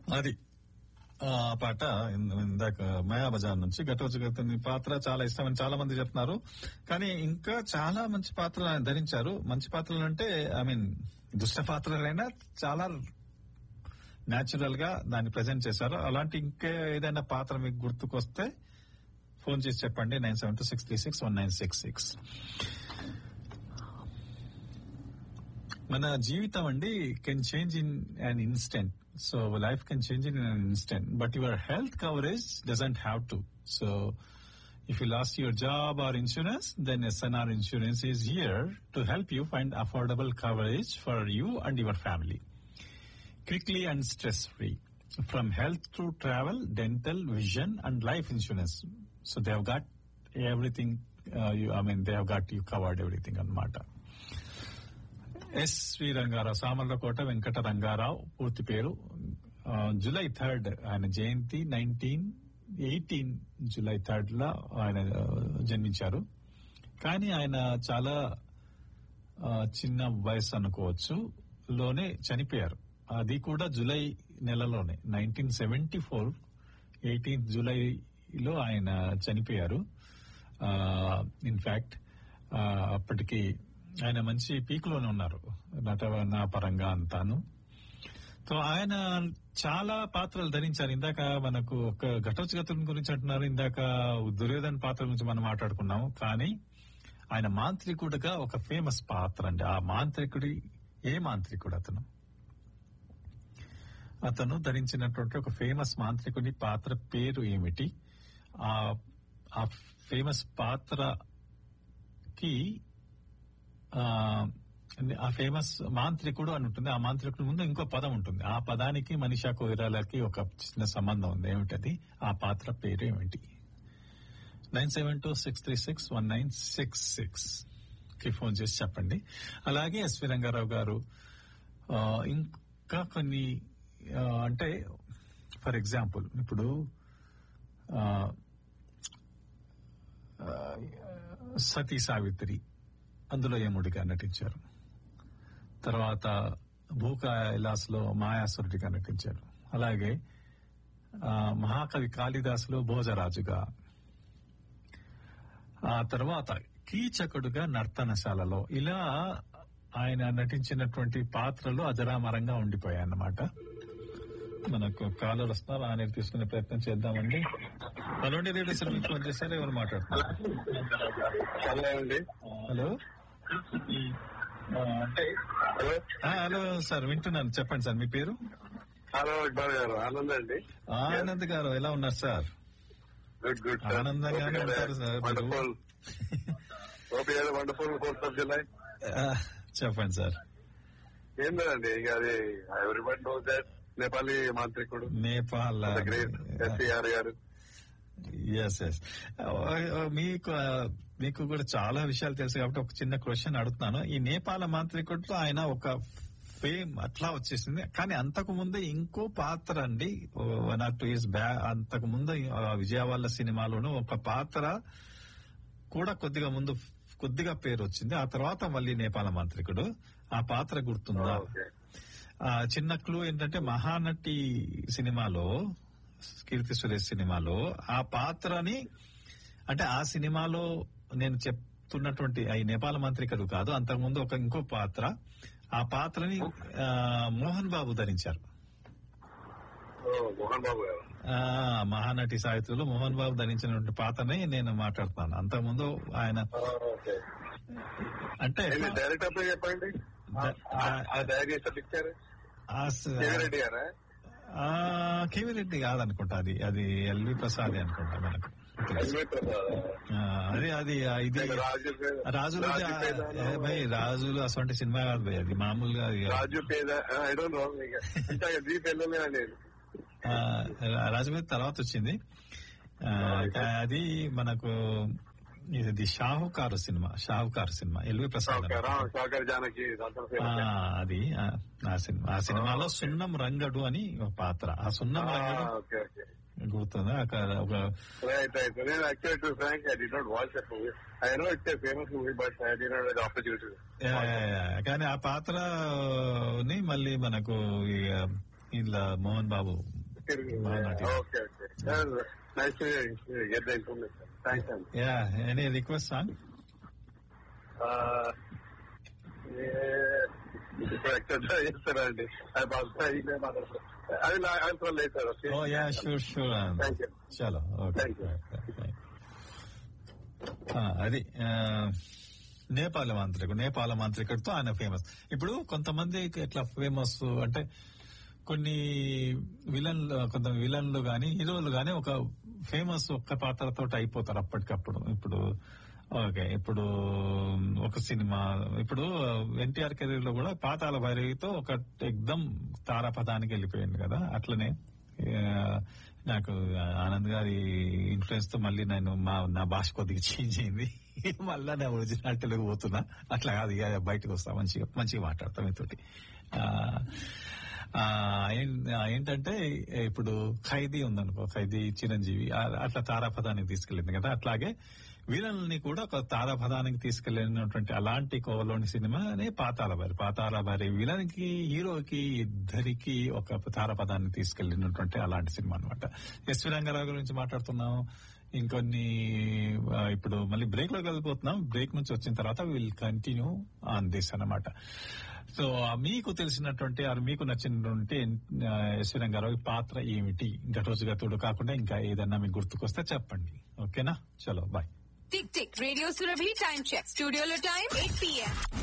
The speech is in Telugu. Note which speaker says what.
Speaker 1: అది ఆ పాట ఇన్- ఇందాక మాయాబజార్ నుంచి ఘటోజగతిని పాత్ర చాలా ఇష్టమని చాలా మంది చెప్తున్నారు కానీ ఇంకా చాలా మంచి పాత్రలు ఆయన ధరించారు మంచి పాత్రలు అంటే ఐ మీన్ దుష్ట పాత్రలైనా చాలా న్యాచురల్ గా దాన్ని ప్రజెంట్ చేశారు అలాంటి ఇంకా ఏదైనా పాత్ర మీకు గుర్తుకొస్తే ఫోన్ చేసి చెప్పండి nine seven two six three six one nine six six మన జీవితం అండి can change in an instant so life can change in an instant but your health coverage doesn't have to so if you lost your job or insurance then SNR insurance is here to help you find affordable coverage for you and your family quickly and stress free from health to travel, dental, vision, and life insurance. So they have got everything. Uh, you, I mean, they have got you covered everything అన్నమాట ఎస్ వి రంగారావు సామర్లకోట వెంకట రంగారావు పూర్తి పేరు ఆ, జూలై థర్డ్ ఆయన జయంతి నైన్టీన్ ఎయిటీన్ జూలై థర్డ్ లో ఆయన ఆ, జన్మించారు కానీ ఆయన చాలా ఆ, చిన్న వయసు అనుకోవచ్చు లోనే చనిపోయారు అది కూడా జూలై నెలలోనే నైన్టీన్ సెవెంటీ ఫోర్ ఎయిటీన్త్ జూలైలో ఆయన చనిపోయారు ఇన్ఫాక్ట్ అప్పటికి ఆయన మంచి పీక్ లోనే ఉన్నారు నటన పరంగా అంతాను సో ఆయన చాలా పాత్రలు ధరించారు ఇందాక మనకు ఒక ఘటోత్కతుని గురించి అంటున్నారు ఇందాక దుర్యోధన పాత్ర గురించి మనం మాట్లాడుకున్నాము కానీ ఆయన మాంత్రికుడిగా ఒక ఫేమస్ పాత్ర అండి ఆ మాంత్రికుడి ఏ మాంత్రికుడు అతను అతను ధరించినటువంటి ఒక ఫేమస్ మాంత్రికుడి పాత్ర పేరు ఏమిటి ఆ ఆ ఫేమస్ పాత్రకి ఆ ఆ ఫేమస్ మాంత్రికుడు అని ఉంటుంది ఆ మాంత్రికుడి ముందు ఇంకో పదం ఉంటుంది ఆ పదానికి మనిషా కోయిరాలకి ఒక చిన్న సంబంధం ఉంది ఏమిటది ఆ పాత్ర పేరు ఏమిటి nine seven two six three six one nine six six కి ఫోన్ చేసి చెప్పండి అలాగే ఎస్వి రంగారావు గారు ఆ, ఇంకా కొన్ని ఆ, అంటే ఫర్ ఎగ్జాంపుల్ ఇప్పుడు ఆ, ఆ, సతీ సావిత్రి అందులో యముడిగా నటించారు తర్వాత భూకైలాస్ లో మాయాసురుడిగా నటించారు అలాగే ఆ, మహాకవి కాళిదాసులో భోజరాజుగా ఆ తర్వాత కీచకుడుగా నర్తనశాలలో ఇలా ఆయన నటించినటువంటి పాత్రలు అజరామరంగా ఉండిపోయాయన్నమాట మనకు కాలర్ వస్తున్నారు ఆయన తీసుకునే ప్రయత్నం చేద్దామండి హలో అండి రేడియో సార్ మీకు ఫోన్ చేశారు ఎవరు మాట్లాడుతున్నారు
Speaker 2: హలో అండి
Speaker 1: హలో ఆ, అంటే
Speaker 2: హలో
Speaker 1: ఆ, హలో సార్ వింటున్నాను చెప్పండి సార్ మీ పేరు
Speaker 2: హలో ఇక్బాల్ గారు ఆనంద్ అండి
Speaker 1: ఆనంద్ గారు ఎలా ఉన్నారు సార్
Speaker 2: గుడ్ గుడ్
Speaker 1: ఆనందంగానే ఉంటారు సార్ మీరు.
Speaker 2: వండర్ఫుల్ ఓపీ వండర్ఫుల్ ఫోర్త్ ఆఫ్ జులై
Speaker 1: ఆ, చెప్పండి సార్
Speaker 2: ఏం లేదండి ఇక అది ఎవ్రీబడి నోస్ దట్ నేపాలీ మాంత్రికుడు
Speaker 1: నేపాల్
Speaker 2: గ్రేట్ ఎస్సీఆర్ గారు
Speaker 1: ఎస్ ఎస్ మీకు ఆ, మీకు కూడా చాలా విషయాలు తెలుసు కాబట్టి ఒక చిన్న క్వశ్చన్ అడుగుతున్నాను ఈ నేపాల మాంత్రికుడితో ఆయన ఒక ఫేమ్ అట్లా వచ్చేసింది కానీ అంతకు ముందే ఇంకో పాత్ర అండి వన్ ఆర్ టూ ఇయర్స్ బ్యా అంతకు ముందు ఆ, విజయవాడ సినిమాలోనూ ఒక పాత్ర కూడా కొద్దిగా ముందు కొద్దిగా పేరు వచ్చింది ఆ తర్వాత మళ్ళీ నేపాల మాంత్రికుడు ఆ పాత్ర గుర్తుందా
Speaker 2: ఓకే
Speaker 1: ఆ చిన్న క్లూ ఏంటంటే మహానటి సినిమాలో కీర్తి సురేష్ సినిమాలో ఆ పాత్రని అంటే ఆ సినిమాలో నేను చెప్తున్నటువంటి ఈ నేపాల మంత్రికడు కాదు అంతకుముందు ఒక ఇంకో పాత్ర ఆ పాత్రని ఆ, మోహన్ బాబు ధరించారు
Speaker 2: ఓ, మోహన్ బాబు గారు
Speaker 1: ఆ మహానటి సాహిత్యంలో మోహన్ బాబు ధరించినటువంటి పాత్రని నేను మాట్లాడుతున్నాను అంతకుముందు ఆయన
Speaker 2: ఓకే
Speaker 1: అంటే
Speaker 2: ఏంటి డైరెక్ట్ అప్లై చెప్పండి
Speaker 1: ద- ఆ-
Speaker 2: ఆ డైరీ చేస్తే పిక్చర్
Speaker 1: ఆ స-
Speaker 2: రెడ్డి గారా
Speaker 1: ఆ, కేవీ రెడ్డి కాదనుకుంటా అది అది ఎల్వి ప్రసాద్ అనుకుంటా మనకు
Speaker 2: ఎల్వి ప్రసాద్
Speaker 1: ఆ, అదే అది ఆ, ఇది
Speaker 2: రాజు పేద-
Speaker 1: రాజులు
Speaker 2: రాజు పేద-
Speaker 1: ఏ భయ్ రాజులు అసలు సినిమా కాదు భయ్ అది మామూలుగా అది,
Speaker 2: రాజు పేద ఐ డోంట్ నో ఇంకా దీప్ వెళ్ళలే నేను
Speaker 1: ఆ, రాజు మీద తర్వాత వచ్చింది ఆ, కా- అది మనకు ఇది షాహుకారు సినిమా షాహుకారు సినిమా ఎల్వి ప్రసాద్
Speaker 2: ఓకే,
Speaker 1: అనుకుంటా.
Speaker 2: రామ్ సాగర్ జానకి దాంట్లో
Speaker 1: ఆ,
Speaker 2: famous.
Speaker 1: అది ఆ, ఆ సినిమా ఆ సినిమాలో సున్నం రంగడు అని ఒక పాత్ర ఆ సున్నం
Speaker 2: ఆ,
Speaker 1: రంగడు
Speaker 2: ఓకే ఓకే
Speaker 1: గుర్తుందా ఒక- ఒక
Speaker 2: రైట్ రైట్ నేను actual to frank I did not watch that movie I know it's famous movie but I did not the opportunity
Speaker 1: yeah, yeah, yeah. కానీ ఆ పాత్రని మళ్ళీ మనకు ఈ, ఇలా మోహన్ బాబు
Speaker 2: తిరిగి
Speaker 1: Mahanati.
Speaker 2: Okay okay nice get the information thanks అండి
Speaker 1: yeah any request song
Speaker 2: Uh, yeah, ఇప్పుడు ఎక్కడ చేస్తారా అండి అది బాగా ఇదే మాట్లాడతారు అది నా ఆన్సర్ లేదు sir okay
Speaker 1: oh yeah sure sure
Speaker 2: thank you
Speaker 1: చలో ఓకే
Speaker 2: Thank you.
Speaker 1: అది ఆ, నేపాల మాంత్రికుడు నేపాల మాంత్రికుడితో ఆయన ఫేమస్ ఇప్పుడు కొంతమంది ఎట్లా ఫేమస్ అంటే కొన్ని విలన్ కొంత విలన్లు గాని హీరోలు గాని ఒక ఫేమస్ ఒక్క పాత్రతో అయిపోతారు అప్పటికప్పుడు ఇప్పుడు ఓకే ఇప్పుడు ఒక సినిమా ఇప్పుడు ఎన్టీఆర్ కెరీర్ లో కూడా పాతాల భైరవితో ఒక ఎగ్దం తారాపథానికి వెళ్ళిపోయింది కదా అట్లనే ఆ, నాకు ఆనంద్ గారి ఇన్ఫ్లుయెన్స్ తో మళ్ళీ నేను మా నా భాష కొద్దిగా చేంజ్ అయింది మళ్ళా నా ఒరిజినాలిటీలోకి పోతున్నా అట్లా కాదు ఇక బయటకు వస్తా మంచిగా మంచిగా మాట్లాడతాం మీతోటి ఆ, ఆ, ఏం- ఆ, ఏంటంటే ఇప్పుడు ఖైదీ ఉందనుకో ఖైదీ చిరంజీవి ఆ- అట్లా తారాపథానికి తీసుకెళ్ళింది కదా అట్లాగే వీళ్ళని కూడా ఒక తారాపథానికి తీసుకెళ్లినటువంటి అలాంటి కోవలోని సినిమానే పాతాల బారి పాతాల బారి విలన్ కి హీరోకి ఇద్దరికి ఒక తారాపథాన్ని తీసుకెళ్లినటువంటి అలాంటి సినిమా అనమాట ఎస్వి రంగారావు గురించి మాట్లాడుతున్నాం ఇంకొన్ని ఆ, ఇప్పుడు మళ్ళీ బ్రేక్ లోకి వెళ్ళిపోతున్నాం బ్రేక్ నుంచి వచ్చిన తర్వాత విల్ కంటిన్యూ ఆన్ దిస్ అన్నమాట సో ఆ మీకు తెలిసినటువంటి ఆరు మీకు నచ్చినటువంటి ఆ, ఎస్వి రంగారావు పాత్ర ఏమిటి ఇంకా రోజుగా తోడు కాకుండా ఇంకా ఏదన్నా మీకు గుర్తుకొస్తే చెప్పండి ఓకేనా చలో bye
Speaker 3: tick tick radio Surabhi time check స్టూడియోలో టైం ఎయిట్ పిఎం